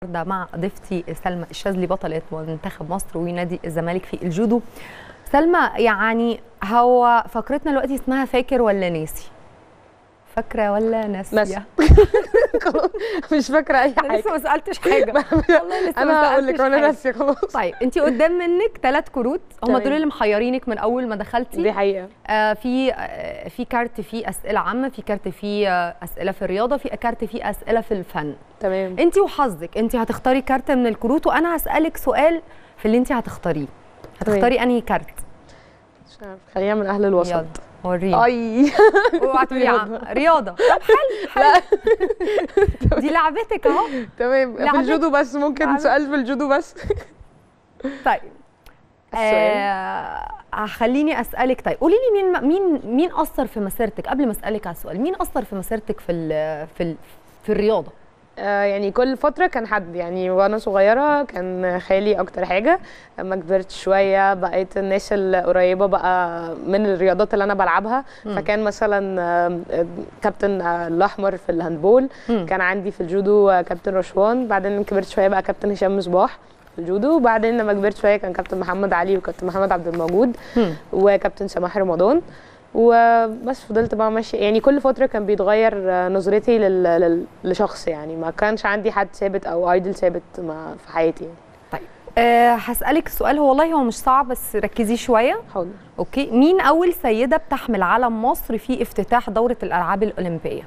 النهارده مع ضيفتي سلمى الشاذلي بطله منتخب مصر ونادي الزمالك في الجودو سلمى يعني هو فقرتنا دلوقتي اسمها فاكر ولا ناسي فاكره ولا ناسيه ناسية. مش فاكره اي انا لسه حاجه ما سالتش حاجه والله لسه انا ما هقول لك سالتش انا حاجة. ناسيه خلاص طيب انت قدام منك ثلاث كروت هم تمام. دول اللي محيرينك من اول ما دخلتي دي حقيقه آه في آه في كارت فيه اسئله عامه في كارت فيه آه اسئله في الرياضه في كارت فيه اسئله في الفن تمام انت وحظك انت هتختاري كارت من الكروت وانا هسالك سؤال في اللي انت هتختاريه هتختاري انهي كارت مش عارفة. خلينا من اهل الوسط يلا وريني اي اوعى تقولي رياضة. عم- رياضه طب حلو حلو دي لعبتك اهو تمام في لعبت- الجودو بس ممكن لعبت. سؤال في الجودو بس طيب السؤال. آه خليني اسالك طيب قولي لي مين مين مين اثر في مسيرتك قبل ما اسالك على السؤال مين اثر في مسيرتك في ال في ال في الرياضه آه، يعني كل فترة كان حد يعني وأنا صغيرة كان خالي أكتر حاجة لما كبرت شوية بقيت الناس القريبة بقى من الرياضات اللي أنا بلعبها مم. فكان مثلا آه، آه، كابتن آه، الأحمر في الهاندبول مم. كان عندي في الجودو آه، كابتن رشوان بعدين لما كبرت شوية بقى كابتن هشام مصباح في الجودو وبعدين لما كبرت شوية كان كابتن محمد علي وكابتن محمد عبد الموجود مم. وكابتن سماح رمضان وبس فضلت بقى ماشيه يعني كل فتره كان بيتغير آه، نظرتي لل... لل... لشخص يعني ما كانش عندي حد ثابت او ايدل ثابت ما في حياتي يعني أه هسألك السؤال هو والله هو مش صعب بس ركزي شوية حاضر اوكي مين أول سيدة بتحمل علم مصر في افتتاح دورة الألعاب الأولمبية؟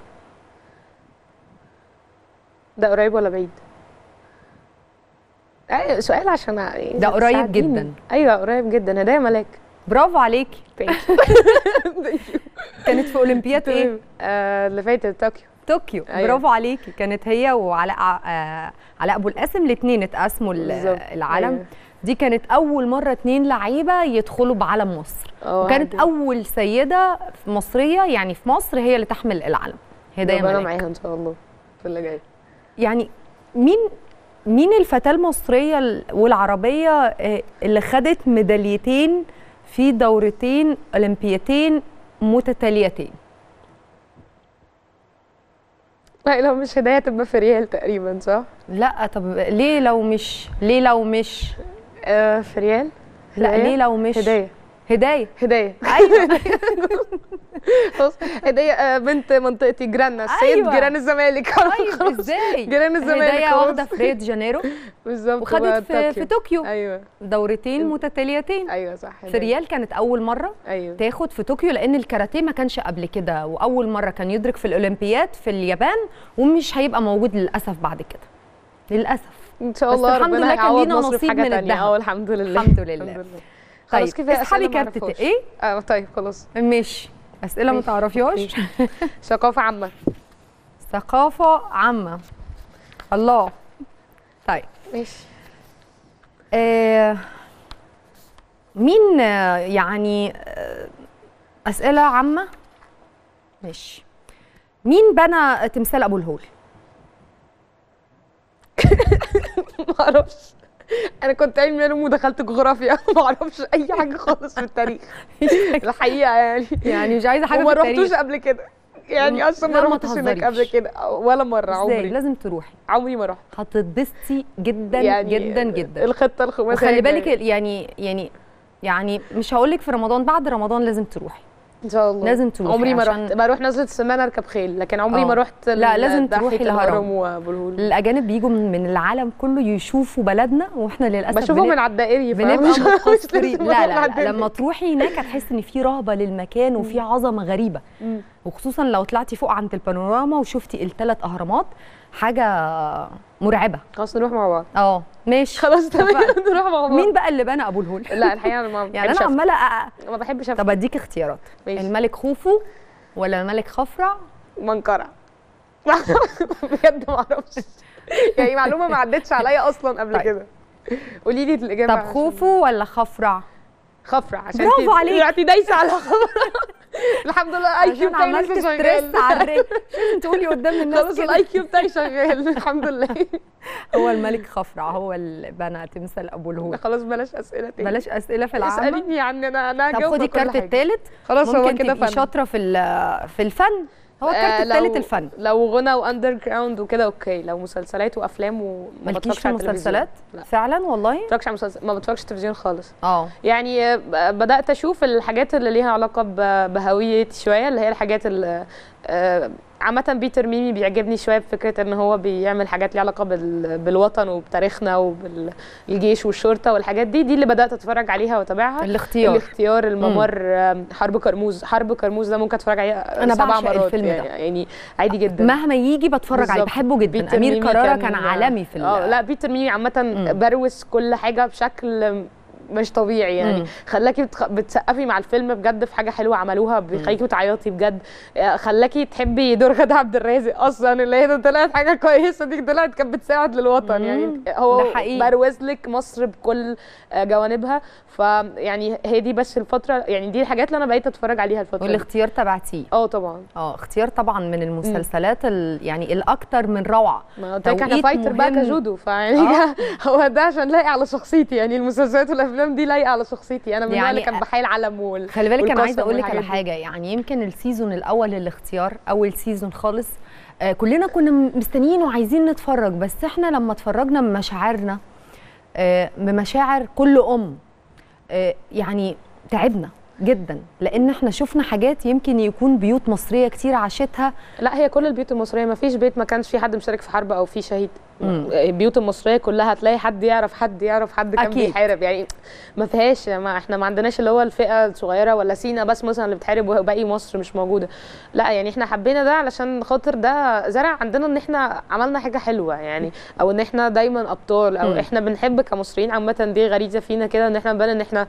ده قريب ولا بعيد أي سؤال عشان يعني ده قريب تساعديني. جدا. ايوه قريب جدا هدايا ملاك برافو عليكي كانت في أولمبياد إيه؟ تمام. آه، اللي فاتت طوكيو طوكيو أيوة. برافو عليكي كانت هي وعلاء آه علاء أبو القاسم الاثنين اتقسموا ال- بالظبط. العلم أيوة. دي كانت أول مرة اتنين لعيبة يدخلوا بعلم مصر اه وكانت عادي. أول سيدة مصرية يعني في مصر هي اللي تحمل العلم هدايا ربنا ملاك معاها ان شاء الله في اللي جاي يعني مين مين الفتاة المصرية ال- والعربية آه، اللي خدت ميداليتين في دورتين أولمبيتين متتاليتين لا لو مش هدايا تبقى في ريال تقريبا صح؟ لا طب ليه لو مش ليه لو مش آه في ريال لا هدايا؟ ليه لو مش هدايا هداية هدايا ايوه خلاص هدية آه، بنت منطقتي جيراننا السيد أيوة. جيران الزمالك طيب خلاص. ازاي جيران الزمالك هدايا خلاص. واخدة في ريو دي جانيرو بالظبط وخدت في, في طوكيو ايوه دورتين متتاليتين ايوه صح في هدية. ريال كانت أول مرة ايوه تاخد في طوكيو لان الكاراتيه ما كانش قبل كده واول مره كان يدرك في الاولمبياد في اليابان ومش هيبقى موجود للاسف بعد كده للاسف ان شاء بس الله الحمد ربنا لله كان هيعوض لينا مصر في نصيب حاجه من تانية الذهب. اه الحمد لله الحمد لله. طيب طيب كفايه اسحبي أسئلة ما كارت أعرفهاش. ايه اه طيب خلاص ماشي اسئله ما ماشي. تعرفيهاش ثقافه عامه ثقافه عامه الله طيب ماشي آه مين آه، يعني آه، اسئله عامه ماشي مين بنى تمثال ابو الهول ما اعرفش انا كنت علمي علوم ودخلت جغرافيا ما اعرفش اي حاجه خالص في التاريخ الحقيقه يعني يعني مش عايزه حاجه وما في التاريخ رحتوش قبل كده يعني اصلا ما لا، ما رحتش هناك تهزريش. قبل كده ولا مره ازاي عمري لازم تروحي عمري ما رحت هتتبسطي جدا يعني جدا جدا الخطه الخماسيه وخلي بالك الجاية. ال- يعني يعني يعني مش هقول لك في رمضان بعد رمضان لازم تروحي ان شاء الله لازم تروحي عمري ما عشان- رحت بروح نزله السمانه اركب خيل لكن عمري آه. ما رحت لا، ال- لازم ناحية تروحي الهرم. وابو الهول الاجانب بيجوا من من العالم كله يشوفوا بلدنا واحنا للاسف بشوفه بن- من على الدائري بنبقى فمش- مش مقصرين لازم لا أروح لا, لا الدائري. لما تروحي هناك هتحسي ان في رهبه للمكان وفي عظمه غريبه مم. وخصوصا لو طلعتي فوق عند البانوراما وشفتي الثلاث اهرامات حاجه مرعبه خلاص نروح مع بعض اه ماشي خلاص تمام اتفقنا. نروح مع بعض مين بقى اللي بنى ابو الهول لا الحقيقه انا ما يعني بحبش انا أفتي. عماله أ- ما بحبش طب أفتي. اديك اختيارات ماشي. الملك خوفو ولا الملك خفرع منقرع بجد ما اعرفش يعني معلومه ما عدتش عليا اصلا قبل طيب. كده قولي لي الاجابه طب عشان- خوفو ولا خفرع خفرع عشان برافو انتي- عليك. دلوقتي دايسه على خفرع الحمد لله اي كيو عشان بتاعي عملت لسه ستريس شغال على الري مش لازم تقولي قدام الناس خلاص كده الاي كيو بتاعي شغال الحمد لله هو الملك خفرع هو اللي بنى تمثال ابو الهول خلاص بلاش اسئله تاني بلاش اسئله في العامه اساليني عني انا انا طب هجاوب خدي كل الكارت حاجة. الثالث خلاص هو ممكن كده تبقي فن شاطره في ال- في الفن هو الكارت آه، لو- الثالث الفن لو غنى واندر جراوند وكده اوكي لو مسلسلات وافلام وما مالكيش بتفرجش في على التلفزيون. المسلسلات لا فعلا والله ما بتفرجش على مسلسل ما بتفرجش تلفزيون خالص اه يعني آه، ب- بدات اشوف الحاجات اللي ليها علاقه ب- بهويتي شويه اللي هي الحاجات اللي آه، عامة بيتر ميمي بيعجبني شوية بفكرة ان هو بيعمل حاجات ليها علاقة بال- بالوطن وبتاريخنا وبالجيش والشرطة والحاجات دي دي اللي بدأت اتفرج عليها واتابعها الاختيار الاختيار الممر آم، حرب كرموز حرب كرموز ده ممكن اتفرج عليه أنا سبع بعشق مرات الفيلم ده. يعني, يعني عادي جدا مهما يجي بتفرج عليه بالظبط. بحبه جدا بيتر امير ميمي كرارة كان عالمي في ال- اه لا بيتر ميمي عامة مم. بروز كل حاجة بشكل مش طبيعي يعني مم. خلاكي بتخ... بتسقفي مع الفيلم بجد في حاجه حلوه عملوها بيخليكي تعيطي بجد آه، خلاكي تحبي دور غادة عبد الرازق اصلا اللي هي ده طلعت حاجه كويسه دي طلعت كانت بتساعد للوطن مم. يعني هو ده حقيقي. بروز لك مصر بكل آه، جوانبها فيعني هي دي بس الفتره يعني دي الحاجات اللي انا بقيت اتفرج عليها الفتره دي والاختيار تبعتيه اه طبعا اه اختيار طبعا من المسلسلات ال... يعني الاكثر من روعه ما قلت لك انا توقيت فايتر بقى مهم. كجودو فيعني آه. هو ده عشان لايق على شخصيتي يعني المسلسلات والافلام دي لايقه على شخصيتي انا من النوع اللي يعني كان بحيل علم وال... خلي بالك انا والقسم عايزه اقول لك على والحاجات دي. حاجه يعني يمكن السيزون الاول للاختيار اول سيزون خالص آه كلنا كنا م- مستنيين وعايزين نتفرج بس احنا لما اتفرجنا بمشاعرنا آه بمشاعر كل ام آه يعني تعبنا جدا لان احنا شفنا حاجات يمكن يكون بيوت مصريه كتير عاشتها لا هي كل البيوت المصريه ما فيش بيت ما كانش فيه حد مشارك في حرب او فيه شهيد مم. البيوت المصريه كلها هتلاقي حد يعرف حد يعرف حد كان أكيد. بيحارب يعني ما فيهاش ما احنا ما عندناش اللي هو الفئه الصغيره ولا سينا بس مثلا اللي بتحارب وباقي مصر مش موجوده لا يعني احنا حبينا ده علشان خاطر ده زرع عندنا ان احنا عملنا حاجه حلوه يعني او ان احنا دايما ابطال او مم. احنا بنحب كمصريين عامه دي غريزه فينا كده ان احنا بنبان ان احنا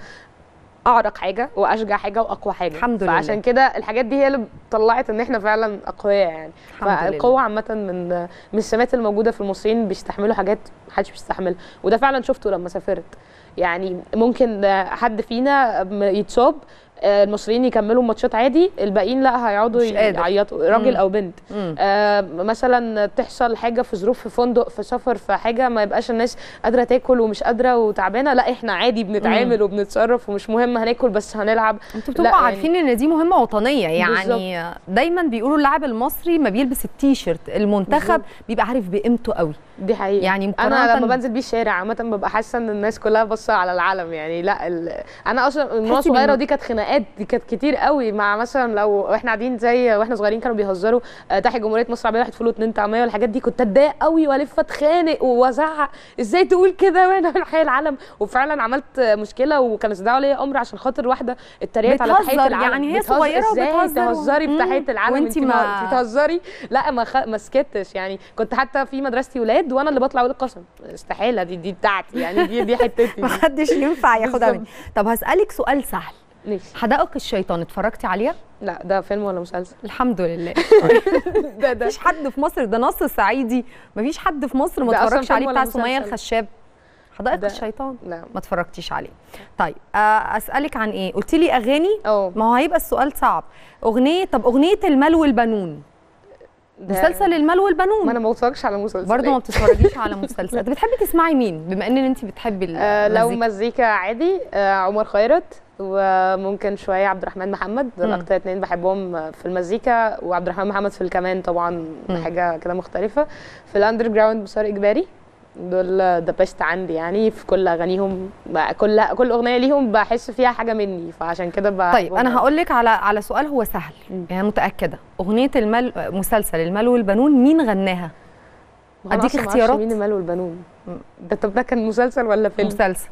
اعرق حاجه واشجع حاجه واقوى حاجه الحمد لله. فعشان كده الحاجات دي هي اللي طلعت ان احنا فعلا اقوياء يعني الحمد لله. فالقوه عامه من من السمات الموجوده في المصريين بيستحملوا حاجات محدش بيستحملها وده فعلا شفته لما سافرت يعني ممكن حد فينا يتصاب آه، المصريين يكملوا ماتشات عادي الباقيين لا هيقعدوا مش قادر. يعيطوا راجل مم. او بنت مم. آه، مثلا تحصل حاجه في ظروف في فندق في سفر في حاجه ما يبقاش الناس قادره تاكل ومش قادره وتعبانه لا احنا عادي بنتعامل وبنتصرف ومش مهم هناكل بس هنلعب انتوا لا بتبقوا يعني- عارفين ان دي مهمه وطنيه يعني دايما بيقولوا اللاعب المصري ما بيلبس التيشيرت المنتخب بالظبط. بيبقى عارف بقيمته قوي دي حقيقة يعني انا مقارنة- لما بنزل بيه الشارع عامة ببقى حاسة ان الناس كلها باصة على العالم يعني لا ال... انا اصلا من وانا تحسي صغيرة بال- ودي كانت خناقات دي كانت كتير قوي مع مثلا لو احنا قاعدين زي واحنا صغيرين كانوا بيهزروا آه، تحيا جمهورية مصر العربية واحد فول واتنين طعمية والحاجات دي كنت اتضايق قوي والف اتخانق وازعق ازاي تقول كده وانا بنحيي العالم وفعلا عملت آه، مشكلة وكانوا استدعوا لي امر عشان خاطر واحدة اتريقت على تحية بتهزر، العالم يعني هي بتهزر صغيرة ازاي وبتهزر و- تهزري مم. بتحية العالم وانتي انتي ما- ما بتهزري لا ما خ... ما سكتش يعني كنت حتى في مدرستي ولاد وانا اللي بطلع اقول القسم استحاله دي دي بتاعتي يعني دي دي حتتي دي. محدش ينفع ياخدها مني بالظبط. طب هسألك سؤال سهل ماشي حدائق الشيطان اتفرجتي عليها؟ لا ده فيلم ولا مسلسل الحمد لله ده ده مفيش حد في مصر ده نص صعيدي مفيش حد في مصر ما ده أصلاً اتفرجش فيلم عليه ولا بتاع سمية مسلسل؟ الخشاب حدائق ده- الشيطان لا ما اتفرجتيش عليه طيب آه، اسالك عن ايه قلت لي اغاني اه ما هو هيبقى السؤال صعب اغنيه طب اغنيه المال والبنون ده- مسلسل المال والبنون ما انا ما بتفرجش على مسلسل برضه ما بتتفرجيش على مسلسلات بتحبي تسمعي مين بما ان انت بتحبي آه لو المزيكا مزيكا عادي آه عمر خيرت وممكن شويه عبد الرحمن محمد دول مم. اكتر اتنين بحبهم في المزيكا وعبد الرحمن محمد في الكمان طبعا مم. حاجه كده مختلفه في الاندر جراوند مسار اجباري دول ذا بيست عندي يعني في كل اغانيهم بقى- كل كل اغنيه ليهم بحس فيها حاجه مني فعشان كده بحبهم طيب انا أوي. هقول لك على على سؤال هو سهل مم. يعني متاكده اغنيه المال مسلسل المال والبنون مين غناها ما هو أنا أديك أصلاً معرفش اختيارات؟ مين المال والبنون مم. ده طب ده كان مسلسل ولا فيلم؟ مسلسل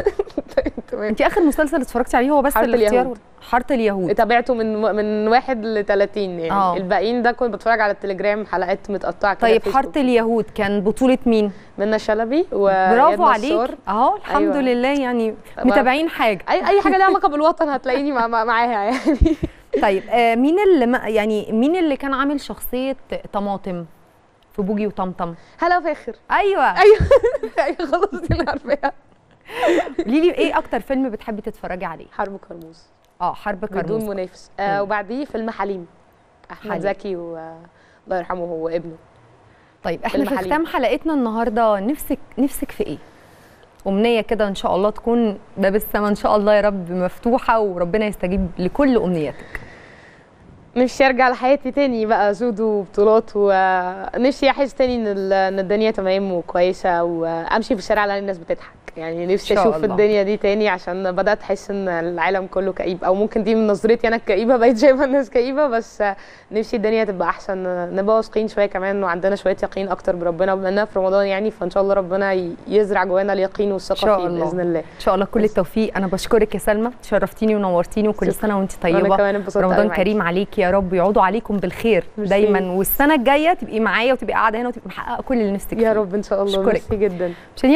تمام انت اخر مسلسل اتفرجتي عليه هو بس حارة الاختيار اليهود. حاره اليهود تابعته من من واحد ل 30 يعني آه. الباقيين ده كنت بتفرج على التليجرام حلقات متقطعه كده طيب فيسبوك. حاره اليهود كان بطوله مين منى شلبي وإياد برافو نصار. عليك اهو الحمد أيوة. لله يعني ما- متابعين حاجه اي اي حاجه ليها علاقه بالوطن هتلاقيني مع مع- معاها يعني طيب آه مين اللي ما يعني مين اللي كان عامل شخصيه طماطم في بوجي وطمطم هلا فاخر ايوه ايوه ايوه خلاص دي انا عارفاها قولي لي ايه اكتر فيلم بتحبي تتفرجي عليه حرب كرموز اه حرب بدون كرموز منافس آه مم. وبعديه فيلم حليم احمد حليم. زكي و الله يرحمه هو ابنه طيب احنا فيلم في حليم. ختام حلقتنا النهارده نفسك نفسك في ايه امنيه كده ان شاء الله تكون باب السما ان شاء الله يا رب مفتوحه وربنا يستجيب لكل امنياتك نفسي ارجع لحياتي تاني بقى جودو وبطولات ونفسي احس تاني ان ال- ان الدنيا تمام وكويسه وامشي في الشارع الاقي الناس بتضحك يعني نفسي إن شاء اشوف الله. الدنيا دي تاني عشان بدات احس ان العالم كله كئيب او ممكن دي من نظرتي انا الكئيبه بقيت شايفه الناس كئيبه بس نفسي الدنيا تبقى احسن نبقى واثقين شويه كمان وعندنا شويه يقين اكتر بربنا بما اننا في رمضان يعني فان شاء الله ربنا ي- يزرع جوانا اليقين والثقه شاء فيه الله. باذن الله ان شاء الله كل التوفيق انا بشكرك يا سلمى شرفتيني ونورتيني وكل شكراً. سنه وانت انا طيبه كمان انبسطت رمضان أوي معاكي. كريم عليك يا رب يعودوا عليكم بالخير ميرسي. دايما والسنه الجايه تبقي معايا وتبقي قاعده هنا وتبقي محققه كل اللي نفسك يا فيه. رب ان شاء الله أشكرك. ميرسي جدا مشاهدينا